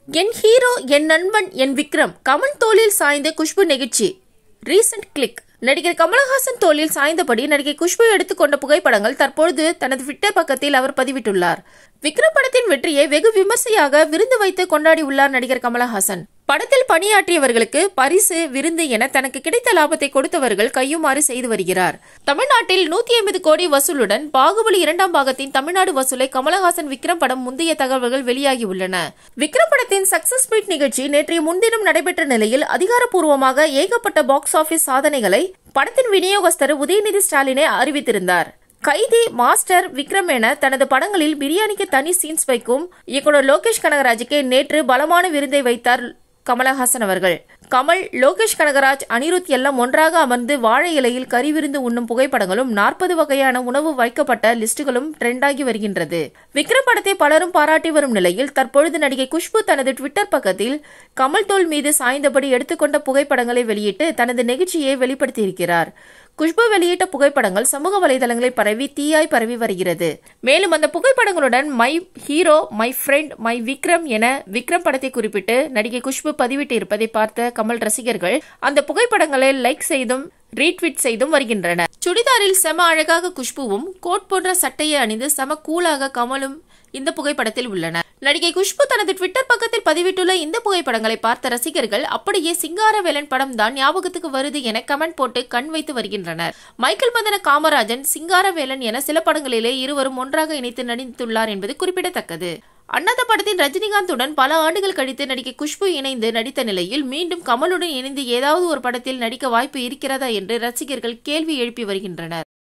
என் hero என் நண்பன் என் விக்ரம் கமல் தோளில் சாய்ந்த குஷ்பு நிகழ்ச்சி ரீசன்ட் கிளிக் நடிகர் கமலஹாசன் தோளில் சாய்ந்தபடி நடிகை குஷ்பு எடுத்துக்கொண்ட புகைப்படங்கள் தற்பொழுது தனது ட்விட்டர் பக்கத்தில் அவர் பதிவிட்டுள்ளார் விக்ரம் படத்தின் வெற்றியை வெகு விமர்சையாக விருந்து வைத்து கொண்டாடியுள்ளார் நடிகர் கமலஹாசன் படத்தில் பணியாற்றியவர்களுக்கு பரிசு விருந்து என தனக்கு கிடைத்த லாபத்தை கொடுத்தவர்கள் கையுமாறு செய்து வருகிறார் தமிழ்நாட்டில் நூத்தி ஐம்பது கோடி வசூலுடன் பாகுபலி இரண்டாம் பாகத்தின் தமிழ்நாடு வசூலை கமலஹாசன் விக்ரம் படம் முந்தைய தகவல்கள் வெளியாகியுள்ளன விக்ரம் படத்தின் சக்சஸ் மீட் நிகழ்ச்சி நேற்றைய முன்தினம் நடைபெற்ற நிலையில் அதிகாரப்பூர்வமாக ஏகப்பட்ட பாக்ஸ் ஆபீஸ் சாதனைகளை படத்தின் விநியோகஸ்தர் உதயநிதி ஸ்டாலினை அறிவித்திருந்தார் கைதி மாஸ்டர் விக்ரம் என தனது படங்களில் பிரியாணிக்கு தனி சீன்ஸ் வைக்கும் இயக்குனர் லோகேஷ் கனகராஜுக்கு நேற்று பலமான விருந்தை வைத்தார் கமலஹாசன் அவர்கள் கமல் லோகேஷ் கனகராஜ் அனிருத் எல்லாம் ஒன்றாக அமர்ந்து வாழை இலையில் கறி விருந்து உண்ணும் புகைப்படங்களும் நாற்பது வகையான உணவு வைக்கப்பட்ட லிஸ்டுகளும் ட்ரெண்டாகி வருகின்றது விக்ரம் படத்தை பலரும் பாராட்டி வரும் நிலையில் தற்பொழுது நடிகை குஷ்பு தனது ட்விட்டர் பக்கத்தில் கமல் தோல் மீது சாய்ந்தபடி எடுத்துக்கொண்ட புகைப்படங்களை வெளியிட்டு தனது நெகிழ்ச்சியை வெளிப்படுத்தியிருக்கிறார் குஷ்பு வெளியிட்ட புகைப்படங்கள் சமூக வலைதளங்களில் பரவி தீயாய் பரவி வருகிறது மேலும் அந்த புகைப்படங்களுடன் my hero my friend my Vikram என விக்ரம் படத்தை குறிப்பிட்டு நடிகை குஷ்பு பதிவிட்டு இருப்பதை பார்த்த கமல் ரசிகர்கள் அந்த புகைப்படங்களை லைக் செய்தும் ரீட்வீட் செய்தும் வருகின்றனர் சுடிதாரில் செம அழகாக குஷ்புவும் கோட் போன்ற சட்டையை அணிந்து செம கூலாக கமலும் இந்த புகைப்படத்தில் உள்ளன நடிகை குஷ்பு தனது ட்விட்டர் பக்கத்தில் பதிவிட்டுள்ள இந்த புகைப்படங்களை பார்த்த ரசிகர்கள் அப்படியே சிங்காரவேலன் படம் தான் ஞாபகத்துக்கு வருது என கமெண்ட் போட்டு கண் வைத்து வருகின்றனர் மைக்கேல் மதன காமராஜன் சிங்காரவேலன் என சில படங்களிலே இருவரும் ஒன்றாக இணைத்து நடித்துள்ளார் என்பது குறிப்பிடத்தக்கது அண்ணாத்த படத்தின் ரஜினிகாந்துடன் பல ஆண்டுகள் கழித்து நடிகை குஷ்பு இணைந்து நடித்த நிலையில் மீண்டும் கமலுடன் இணைந்து ஏதாவது ஒரு படத்தில் நடிக்க வாய்ப்பு இருக்கிறதா என்று ரசிகர்கள் கேள்வி எழுப்பி வருகின்றனர்